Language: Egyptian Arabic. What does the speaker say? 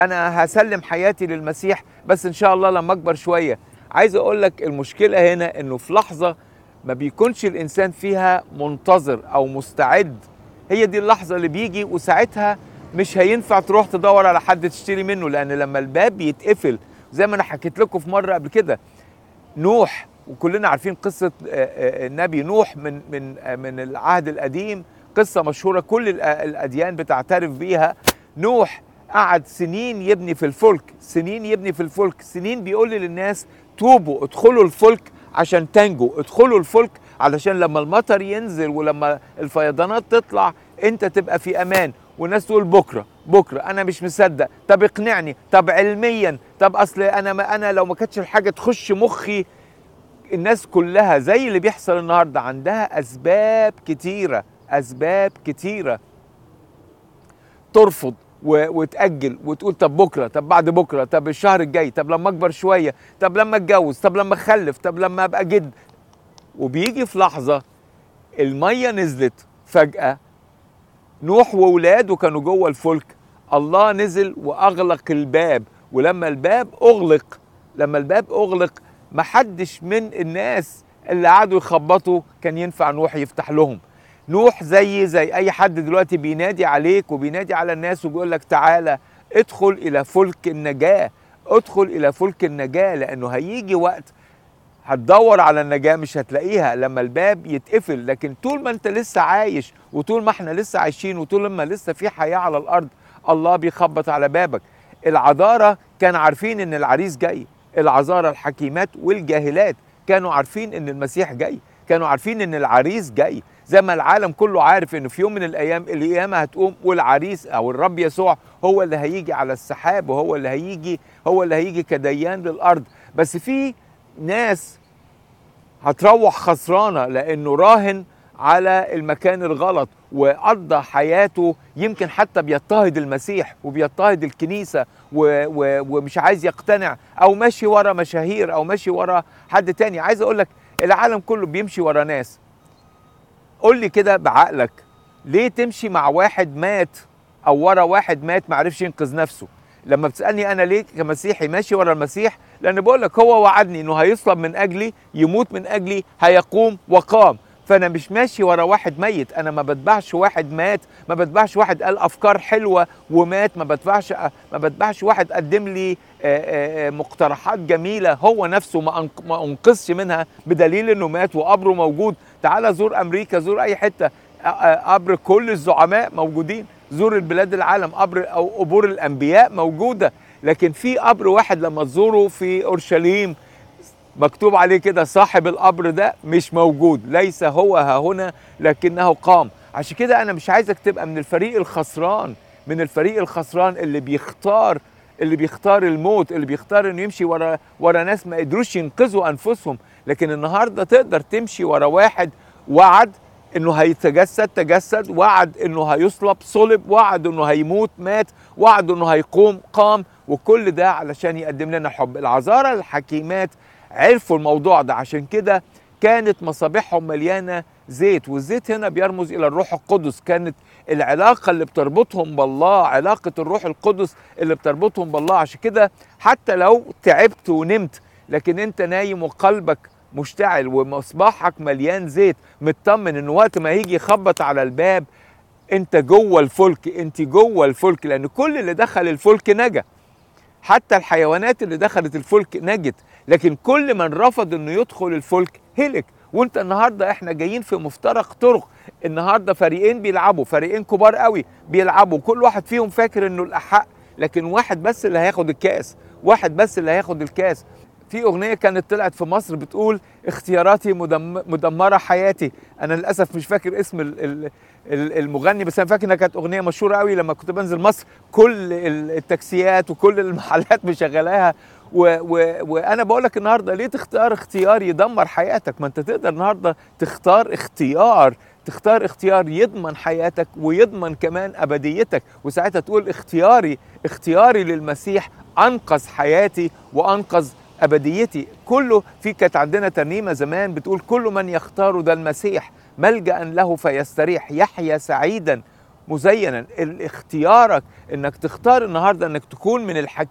انا هسلم حياتي للمسيح بس ان شاء الله لما اكبر شويه عايز اقول لك المشكله هنا انه في لحظه ما بيكونش الانسان فيها منتظر او مستعد هي دي اللحظه اللي بيجي وساعتها مش هينفع تروح تدور على حد تشتري منه لان لما الباب بيتقفل زي ما انا حكيت لكم في مره قبل كده نوح وكلنا عارفين قصه النبي نوح من من من العهد القديم قصه مشهوره كل الاديان بتعترف بيها نوح قعد سنين يبني في الفلك سنين يبني في الفلك سنين بيقول للناس توبوا ادخلوا الفلك عشان تنجوا ادخلوا الفلك علشان لما المطر ينزل ولما الفيضانات تطلع انت تبقى في امان والناس تقول بكره بكره انا مش مصدق طب اقنعني طب علميا طب اصل انا ما انا لو ما كانتش الحاجه تخش مخي الناس كلها زي اللي بيحصل النهارده عندها اسباب كتيره اسباب كتيره ترفض وتأجل وتقول طب بكره طب بعد بكره طب الشهر الجاي طب لما اكبر شويه طب لما اتجوز طب لما اخلف طب لما ابقى جد وبيجي في لحظه الميه نزلت فجاه نوح وولاده كانوا جوه الفلك الله نزل واغلق الباب ولما الباب اغلق لما الباب اغلق محدش من الناس اللي قعدوا يخبطوا كان ينفع نوح يفتح لهم نوح زي زي اي حد دلوقتي بينادي عليك وبينادي على الناس وبيقول لك تعالى ادخل الى فلك النجاه ادخل الى فلك النجاه لانه هيجي وقت هتدور على النجاه مش هتلاقيها لما الباب يتقفل لكن طول ما انت لسه عايش وطول ما احنا لسه عايشين وطول ما لسه في حياه على الارض الله بيخبط على بابك العذاره كان عارفين ان العريس جاي العذاره الحكيمات والجاهلات كانوا عارفين ان المسيح جاي كانوا عارفين ان العريس جاي زي ما العالم كله عارف انه في يوم من الايام القيامه هتقوم والعريس او الرب يسوع هو اللي هيجي على السحاب وهو اللي هيجي هو اللي هيجي كديان للارض بس في ناس هتروح خسرانه لانه راهن على المكان الغلط وقضى حياته يمكن حتى بيضطهد المسيح وبيضطهد الكنيسه و و ومش عايز يقتنع او ماشي ورا مشاهير او ماشي ورا حد تاني عايز اقول لك العالم كله بيمشي ورا ناس قول لي كده بعقلك ليه تمشي مع واحد مات او ورا واحد مات ما عرفش ينقذ نفسه لما بتسالني انا ليه كمسيحي ماشي ورا المسيح لان بقول لك هو وعدني انه هيصلب من اجلي يموت من اجلي هيقوم وقام فانا مش ماشي ورا واحد ميت انا ما بتبعش واحد مات ما بتبعش واحد قال افكار حلوه ومات ما بتبعش ما بتبعش واحد قدم لي مقترحات جميله هو نفسه ما ما انقذش منها بدليل انه مات وقبره موجود تعال زور امريكا زور اي حته قبر كل الزعماء موجودين زور البلاد العالم قبر او قبور الانبياء موجوده لكن في قبر واحد لما تزوره في اورشليم مكتوب عليه كده صاحب القبر ده مش موجود ليس هو ها هنا لكنه قام عشان كده انا مش عايزك تبقى من الفريق الخسران من الفريق الخسران اللي بيختار اللي بيختار الموت اللي بيختار انه يمشي ورا ورا ناس ما قدروش ينقذوا انفسهم لكن النهارده تقدر تمشي ورا واحد وعد انه هيتجسد تجسد وعد انه هيصلب صلب وعد انه هيموت مات وعد انه هيقوم قام وكل ده علشان يقدم لنا حب العذارى الحكيمات عرفوا الموضوع ده عشان كده كانت مصابيحهم مليانه زيت والزيت هنا بيرمز الى الروح القدس كانت العلاقه اللي بتربطهم بالله علاقه الروح القدس اللي بتربطهم بالله عشان كده حتى لو تعبت ونمت لكن انت نايم وقلبك مشتعل ومصباحك مليان زيت مطمن ان وقت ما يجي يخبط على الباب انت جوه الفلك انت جوه الفلك لان كل اللي دخل الفلك نجا حتى الحيوانات اللي دخلت الفلك نجت لكن كل من رفض انه يدخل الفلك هلك وانت النهارده احنا جايين في مفترق طرق النهارده فريقين بيلعبوا فريقين كبار قوي بيلعبوا كل واحد فيهم فاكر انه الاحق لكن واحد بس اللي هياخد الكاس واحد بس اللي هياخد الكاس في اغنيه كانت طلعت في مصر بتقول اختياراتي مدم مدمره حياتي انا للاسف مش فاكر اسم المغني بس انا فاكر انها كانت اغنيه مشهوره قوي لما كنت بنزل مصر كل التاكسيات وكل المحلات مشغلاها و و وانا بقول لك النهارده ليه تختار اختيار يدمر حياتك ما انت تقدر النهارده تختار اختيار تختار اختيار يضمن حياتك ويضمن كمان ابديتك وساعتها تقول اختياري اختياري للمسيح انقذ حياتي وانقذ ابديتي كله في كانت عندنا ترنيمه زمان بتقول كل من يختار ذا المسيح ملجا له فيستريح يحيا سعيدا مزينا ال- اختيارك انك تختار النهارده انك تكون من الحكيم